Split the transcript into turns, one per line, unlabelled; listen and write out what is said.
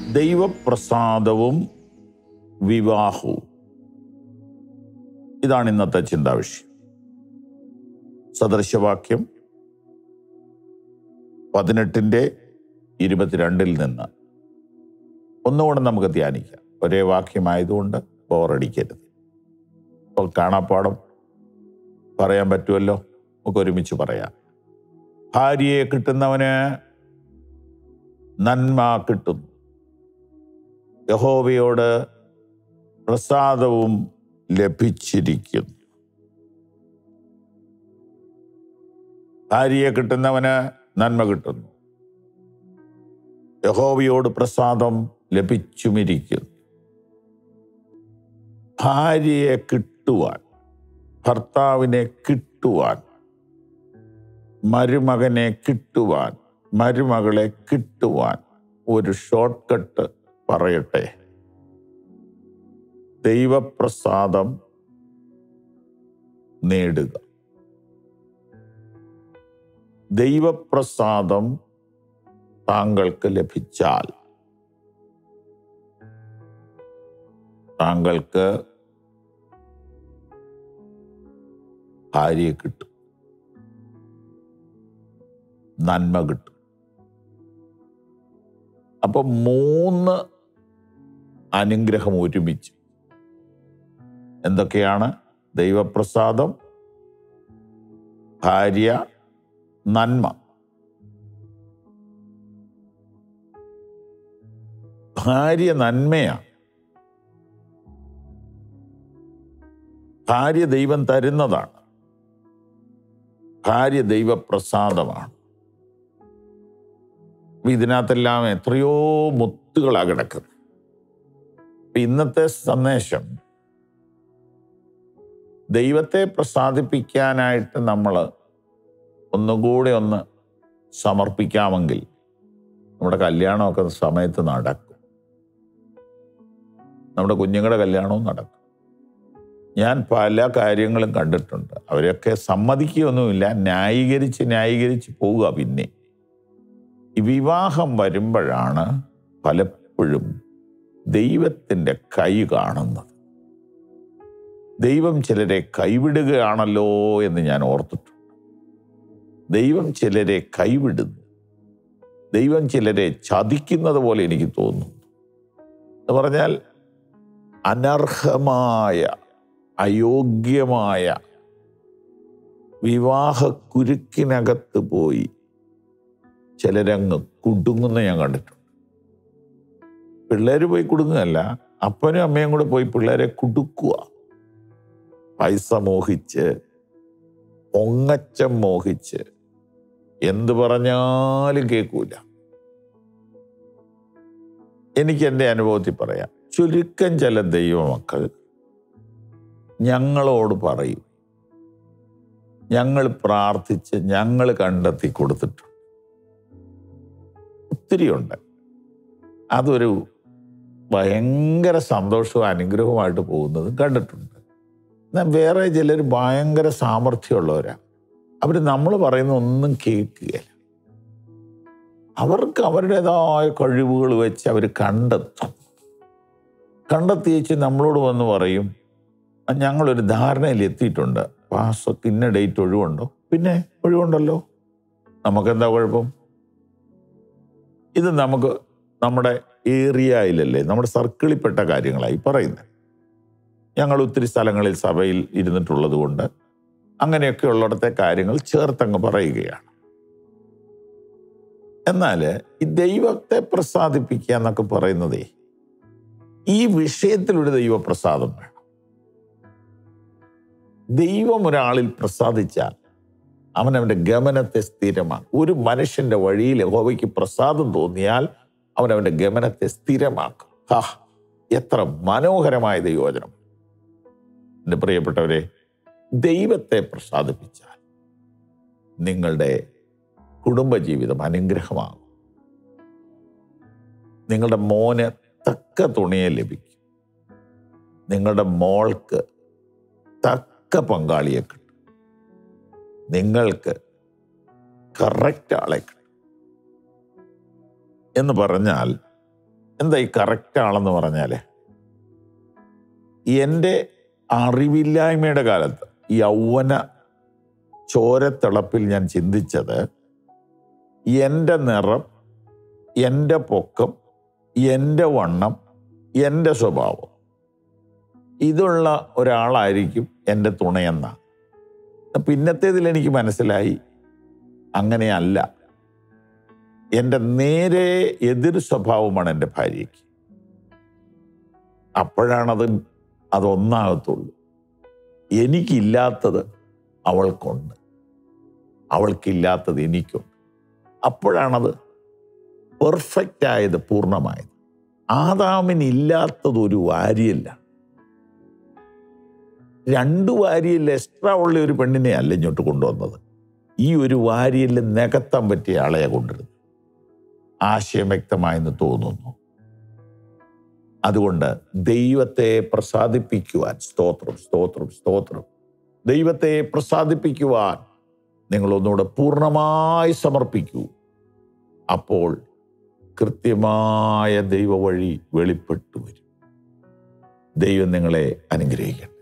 ദൈവപ്രസാദവും വിവാഹവും ഇതാണ് ഇന്നത്തെ ചിന്താവിഷയം സദൃശവാക്യം പതിനെട്ടിൻ്റെ ഇരുപത്തിരണ്ടിൽ നിന്ന് ഒന്നുകൂടെ നമുക്ക് ധ്യാനിക്കാം ഒരേ വാക്യമായതുകൊണ്ട് ബോറടിക്കരുത് ഇപ്പോൾ കാണാപ്പാടം പറയാൻ പറ്റുമല്ലോ നമുക്ക് ഒരുമിച്ച് പറയാം ഭാര്യയെ കിട്ടുന്നവന് നന്മ കിട്ടുന്നു യഹോവയോട് പ്രസാദവും ലഭിച്ചിരിക്കുന്നു ഭാര്യയെ കിട്ടുന്നവന് നന്മ കിട്ടുന്നു യഹോവയോട് പ്രസാദം ലഭിച്ചുമിരിക്കുന്നു ഭാര്യയെ കിട്ടുവാൻ ഭർത്താവിനെ കിട്ടുവാൻ മരുമകനെ കിട്ടുവാൻ മരുമകളെ കിട്ടുവാൻ ഒരു ഷോർട്ട് കട്ട് പറയട്ടെ ദൈവപ്രസാദം നേടുക ദൈവപ്രസാദം താങ്കൾക്ക് ലഭിച്ചാൽ താങ്കൾക്ക് ഭാര്യയെ കിട്ടും നന്മ കിട്ടും അപ്പൊ മൂന്ന് അനുഗ്രഹം ഒരുമിച്ച് എന്തൊക്കെയാണ് ദൈവപ്രസാദം ഭാര്യ നന്മ ഭാര്യ നന്മയാണ് ഭാര്യ ദൈവം തരുന്നതാണ് ഭാര്യ ദൈവപ്രസാദമാണ് അപ്പൊ ഇതിനകത്തെല്ലാം എത്രയോ മുത്തുകളാ കിടക്കുന്നത് അപ്പൊ ഇന്നത്തെ സന്ദേശം ദൈവത്തെ പ്രസാദിപ്പിക്കാനായിട്ട് നമ്മൾ ഒന്നുകൂടെ ഒന്ന് സമർപ്പിക്കാമെങ്കിൽ നമ്മുടെ കല്യാണമൊക്കെ സമയത്ത് നടക്കും നമ്മുടെ കുഞ്ഞുങ്ങളുടെ കല്യാണവും നടക്കും ഞാൻ പല കാര്യങ്ങളും കണ്ടിട്ടുണ്ട് അവരൊക്കെ സമ്മതിക്കുകയൊന്നുമില്ല ന്യായീകരിച്ച് ന്യായീകരിച്ച് പോവുക പിന്നെ ഈ വിവാഹം വരുമ്പോഴാണ് പലപ്പോഴും ദൈവത്തിൻ്റെ കൈ കാണുന്നത് ദൈവം ചിലരെ കൈവിടുകയാണല്ലോ എന്ന് ഞാൻ ഓർത്തിട്ടുണ്ട് ദൈവം ചിലരെ കൈവിടുന്നു ദൈവം ചിലരെ ചതിക്കുന്നത് പോലെ എനിക്ക് തോന്നുന്നു എന്ന് പറഞ്ഞാൽ അനർഹമായ അയോഗ്യമായ വിവാഹ കുരുക്കിനകത്ത് പോയി ചിലരങ്ങ് കുടുങ്ങുന്ന ഞാൻ കണ്ടിട്ടുണ്ട് പിള്ളേര് പോയി കുടുങ്ങുകയല്ല അപ്പനും അമ്മയും കൂടെ പോയി പിള്ളേരെ കുടുക്കുക പൈസ മോഹിച്ച് പൊങ്ങച്ചം മോഹിച്ച് എന്ത് പറഞ്ഞാലും കേൾക്കൂല എനിക്ക് എൻ്റെ അനുഭവത്തിൽ പറയാം ചുരുക്കം ചില ദൈവമക്കൾ ഞങ്ങളോട് പറയും ഞങ്ങൾ പ്രാർത്ഥിച്ച് ഞങ്ങൾ കണ്ടെത്തി കൊടുത്തിട്ടുണ്ട് ഒത്തിരിയുണ്ട് അതൊരു ഭയങ്കര സന്തോഷവും അനുഗ്രഹവുമായിട്ട് പോകുന്നതും കണ്ടിട്ടുണ്ട് എന്നാൽ വേറെ ചിലർ ഭയങ്കര സാമർഥ്യമുള്ളവരാണ് അവർ നമ്മൾ പറയുന്ന ഒന്നും കേൾക്കുകയില്ല അവർക്ക് അവരുടേതായ കഴിവുകൾ വെച്ച് അവർ കണ്ടെത്തും കണ്ടെത്തി വെച്ച് നമ്മളോട് വന്ന് പറയും "ആ, ഞങ്ങളൊരു ധാരണയിൽ എത്തിയിട്ടുണ്ട് പാസൊക്കെ ഇന്ന ഡേറ്റ് ഒഴിവുണ്ടോ പിന്നെ ഒഴിവുണ്ടല്ലോ നമുക്കെന്താ കുഴപ്പം ഇത് നമുക്ക് നമ്മുടെ ഏരിയയിലല്ലേ നമ്മുടെ സർക്കിളിൽപ്പെട്ട കാര്യങ്ങളായി പറയുന്നത് ഞങ്ങൾ ഒത്തിരി സ്ഥലങ്ങളിൽ സഭയിൽ ഇരുന്നിട്ടുള്ളത് കൊണ്ട് അങ്ങനെയൊക്കെ ഉള്ളിടത്തെ കാര്യങ്ങൾ ചേർത്തങ്ങ് പറയുകയാണ് എന്നാൽ ഈ ദൈവത്തെ പ്രസാദിപ്പിക്കുക എന്നൊക്കെ പറയുന്നതേ ഈ വിഷയത്തിലൊരു ദൈവപ്രസാദം വേണം ദൈവം ഒരാളിൽ പ്രസാദിച്ചാൽ അവൻ അവന്റെ ഗമനത്തെ സ്ഥിരമാക്കും ഒരു മനുഷ്യന്റെ വഴിയിൽ യഹോവയ്ക്ക് പ്രസാദം തോന്നിയാൽ അവൻ അവന്റെ ഗമനത്തെ സ്ഥിരമാക്കും ഹാ എത്ര മനോഹരമായ ദൈവവചനം എൻ്റെ പ്രിയപ്പെട്ടവരെ ദൈവത്തെ പ്രസാദിപ്പിച്ചാൽ നിങ്ങളുടെ കുടുംബജീവിതം അനുഗ്രഹമാകും നിങ്ങളുടെ മോന് തക്ക തുണിയെ ലഭിക്കും നിങ്ങളുടെ മോൾക്ക് തക്ക പങ്കാളിയെ കിട്ടും നിങ്ങൾക്ക് കറക്റ്റ് ആളെ കിട്ടും എന്ന് പറഞ്ഞാൽ എന്താ ഈ കറക്റ്റ് ആളെന്ന് പറഞ്ഞാൽ എൻ്റെ അറിവില്ലായ്മയുടെ കാലത്ത് യൗവന ചോരത്തിളപ്പിൽ ഞാൻ ചിന്തിച്ചത് എൻ്റെ നിറം എൻ്റെ പൊക്കം എൻ്റെ വണ്ണം എൻ്റെ സ്വഭാവം ഇതുള്ള ഒരാളായിരിക്കും എൻ്റെ തുണയെന്ന പിന്നത്തേതിൽ എനിക്ക് മനസ്സിലായി അങ്ങനെയല്ല എൻ്റെ നേരെ എതിർ സ്വഭാവമാണ് എൻ്റെ ഭാര്യയ്ക്ക് അപ്പോഴാണത് അതൊന്നാകത്തുള്ളൂ എനിക്കില്ലാത്തത് അവൾക്കുണ്ട് അവൾക്കില്ലാത്തത് എനിക്കുണ്ട് അപ്പോഴാണത് പെർഫെക്റ്റ് ആയത് പൂർണ്ണമായത് ആദാമിനില്ലാത്തത് ഒരു വാരിയല്ല രണ്ട് വാരിയല്ല എക്സ്ട്രാ ഉള്ള ഒരു പെണ്ണിനെ അല്ല ഇങ്ങോട്ട് കൊണ്ടുവന്നത് ഈ ഒരു വാരിയല്ല നികത്താൻ പറ്റിയ ആളെയാ കൊണ്ടുവരുന്നത് ആശയം വ്യക്തമായെന്ന് തോന്നുന്നു അതുകൊണ്ട് ദൈവത്തെ പ്രസാദിപ്പിക്കുവാൻ സ്തോത്രം സ്തോത്രം സ്തോത്രം ദൈവത്തെ പ്രസാദിപ്പിക്കുവാൻ നിങ്ങളൊന്നുകൂടെ പൂർണ്ണമായി സമർപ്പിക്കൂ അപ്പോൾ കൃത്യമായ ദൈവവഴി വെളിപ്പെട്ടു വരും ദൈവം നിങ്ങളെ അനുഗ്രഹിക്കട്ടെ